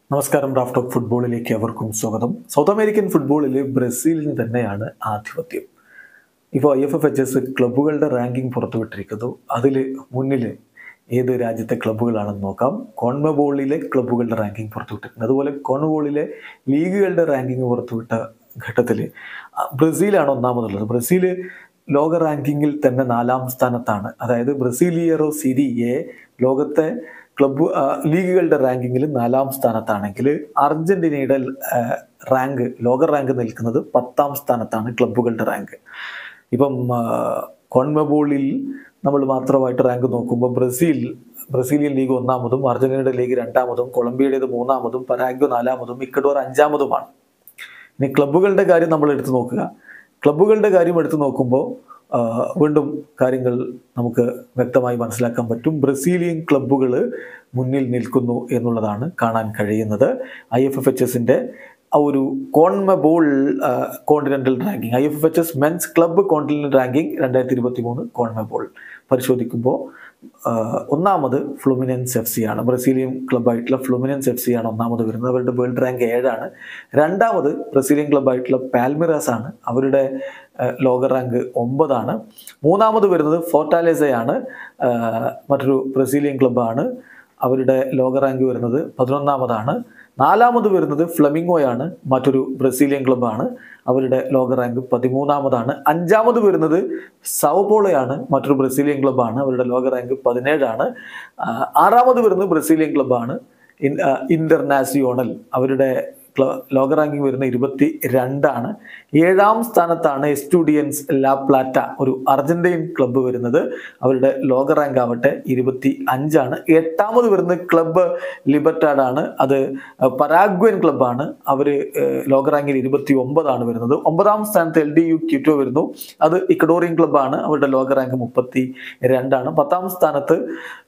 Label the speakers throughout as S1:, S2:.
S1: നമസ്കാരം raft of ഫുട്ബോളിലേക്ക് അവർക്കും സ്വാഗതം സൗത്ത് അമേരിക്കൻ ഫുട്ബോളിൽ ബ്രസീലിന് തന്നെയാണ് ആധിപത്യം ഇപ്പോൾ I F F H S ക്ലബ്ബുകളുടെ റാങ്കിങ് പുറത്തുവിട്ടിരിക്കുന്നു അതിൽ മുന്നിൽ ഏത് രാജ്യത്തെ ക്ലബ്ബുകളാണെന്ന് നോക്കാം കോൺമബോളിലെ ക്ലബ്ബുകളുടെ റാങ്കിങ് പുറത്തുവിട്ടിട്ടുണ്ട് അതുപോലെ കോൺമബോളിലെ ലീഗുകളുടെ റാങ്കിങ് പുറത്തുവിട്ട ഘട്ടത്തിൽ ബ്രസീലാണ് ഒന്നാമതുള്ളത് ബ്രസീൽ ലോക റാങ്കിങ്ങിൽ തന്നെ നാലാം സ്ഥാനത്താണ് അതായത് ബ്രസീലിയറോ സിരി എ ലോകത്തെ ക്ലബ്ബ് ആ, ലീഗുകളുടെ റാങ്കിങ്ങിൽ നാലാം സ്ഥാനത്താണെങ്കിൽ അർജന്റീനയുടെ ആ, റാങ്ക് ലോക റാങ്ക് നിൽക്കുന്നത് പത്താം സ്ഥാനത്താണ് ക്ലബ്ബുകളുടെ റാങ്ക് ഇപ്പം ആ, കോൺമബോളിൽ നമ്മൾ മാത്രമായിട്ട് റാങ്ക് നോക്കുമ്പോൾ ബ്രസീൽ ബ്രസീലിയൻ ലീഗ് ഒന്നാമതും അർജന്റീനയുടെ ലീഗ് രണ്ടാമതും കൊളംബിയയുടേത് മൂന്നാമതും പരാഗ്വ നാലാമതും ഇക്കഡോർ അഞ്ചാമതുമാണ് ഇനി ക്ലബ്ബുകളുടെ കാര്യം നമ്മൾ എടുത്തു നോക്കുക ക്ലബ്ബുകളുടെ കാര്യം എടുത്തു നോക്കുമ്പോൾ ആ, വീണ്ടും കാര്യങ്ങൾ നമുക്ക് വ്യക്തമായി മനസ്സിലാക്കാൻ പറ്റും ബ്രസീലിയൻ ക്ലബ്ബുകൾ മുന്നിൽ നിൽക്കുന്നു എന്നുള്ളതാണ് കാണാൻ കഴിയുന്നത് ഐ എഫ് എഫ് എച്ച് എസിൻ്റെ ആ ഒരു Conmebol continental ranking I F F H S men's club continental ranking രണ്ടായിരത്തി ഇരുപത്തി മൂന്ന് കോൺമബോൾ പരിശോധിക്കുമ്പോൾ ആ, ഒന്നാമത് ഫ്ലുമിനൻസ് എഫ് സി ആണ് ബ്രസീലിയൻ ക്ലബ്ബായിട്ടുള്ള ഫ്ലുമിനൻസ് എഫ് സി ആണ് ഒന്നാമത് വരുന്നത് അവരുടെ വേൾഡ് റാങ്ക് ഏഴാണ് രണ്ടാമത് ബ്രസീലിയൻ ക്ലബ്ബായിട്ടുള്ള പാൽമിറാസ് ആണ് അവരുടെ ആ, ലോക റാങ്ക് ഒമ്പതാണ് മൂന്നാമത് വരുന്നത് ഫോർട്ടാലേസയാണ് ആ, മറ്റൊരു ബ്രസീലിയൻ ക്ലബ്ബാണ് അവരുടെ ലോക റാങ്ക് വരുന്നത് പതിനൊന്നാമതാണ് നാലാമത് വരുന്നത് ഫ്ലമിംഗോയാണ് മറ്റൊരു ബ്രസീലിയൻ ക്ലബ്ബാണ് അവരുടെ ലോക റാങ്ക് പതിമൂന്നാമതാണ് അഞ്ചാമത് വരുന്നത് സൗപോളയാണ് മറ്റൊരു ബ്രസീലിയൻ ക്ലബ്ബാണ് അവരുടെ ലോക റാങ്ക് പതിനേഴാണ് ആ, ആറാമത് വരുന്നത് ബ്രസീലിയൻ ക്ലബ്ബാണ് ഇൻ ആ, ഇന്റർനാസിയോണൽ അവരുടെ ക്ല- ലോക റാങ്കിങ് വരുന്ന ഇരുപത്തി രണ്ടാണ് ഏഴാം സ്ഥാനത്താണ് എസ്റ്റുഡിയൻസ് ലാ പ്ലാറ്റ ഒരു അർജന്റീൻ ക്ലബ്ബ് വരുന്നത് അവരുടെ ലോക റാങ്ക് ആവട്ടെ ഇരുപത്തി അഞ്ചാണ് എട്ടാമത് വരുന്ന ക്ലബ്ബ് ലിബർട്ടാഡ് ആണ് അത് പരാഗ്വൻ ക്ലബ്ബാണ് അവർ ലോക റാങ്കിൽ ഇരുപത്തി ഒമ്പതാണ് വരുന്നത് ഒമ്പതാം സ്ഥാനത്ത് എൽ ഡി യു ക്യൂറ്റോ വരുന്നു അത് ഇക്കഡോറിയൻ ക്ലബ്ബാണ് അവരുടെ ലോക റാങ്ക് മുപ്പത്തി രണ്ടാണ് പത്താം സ്ഥാനത്ത്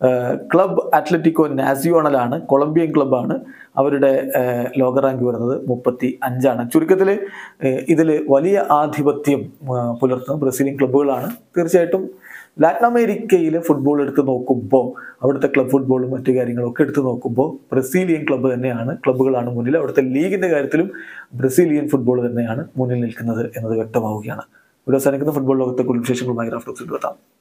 S1: ക്ലബ് അത്ലറ്റിക്കോ നാസിയോണലാണ് കൊളംബിയൻ ക്ലബ്ബാണ് അവരുടെ ഏഹ്, ലോക റാങ്ക് വരുന്നത് മുപ്പത്തി അഞ്ചാണ് ചുരുക്കത്തിൽ ഇതിൽ വലിയ ആധിപത്യം ആ, പുലർത്തുന്ന ബ്രസീലിയൻ ക്ലബ്ബുകളാണ് തീർച്ചയായിട്ടും ലാറ്റിൻ അമേരിക്കയിലെ ഫുട്ബോൾ എടുത്ത് നോക്കുമ്പോൾ അവിടുത്തെ ക്ലബ് ഫുട്ബോളും മറ്റു കാര്യങ്ങളും ഒക്കെ എടുത്ത് നോക്കുമ്പോൾ ബ്രസീലിയൻ ക്ലബ്ബ് തന്നെയാണ് ക്ലബ്ബുകളാണ് മുന്നിൽ അവിടുത്തെ ലീഗിന്റെ കാര്യത്തിലും ബ്രസീലിയൻ ഫുട്ബോൾ തന്നെയാണ് മുന്നിൽ നിൽക്കുന്നത് എന്നത് വ്യക്തമാവുകയാണ് ഇവിടെ അവസാനിക്കുന്ന ഫുട്ബോൾ ലോകത്തെ കുറിച്ച് വിശേഷങ്ങളുമായി റാഫ്റ്റോക്സ് എടുത്താം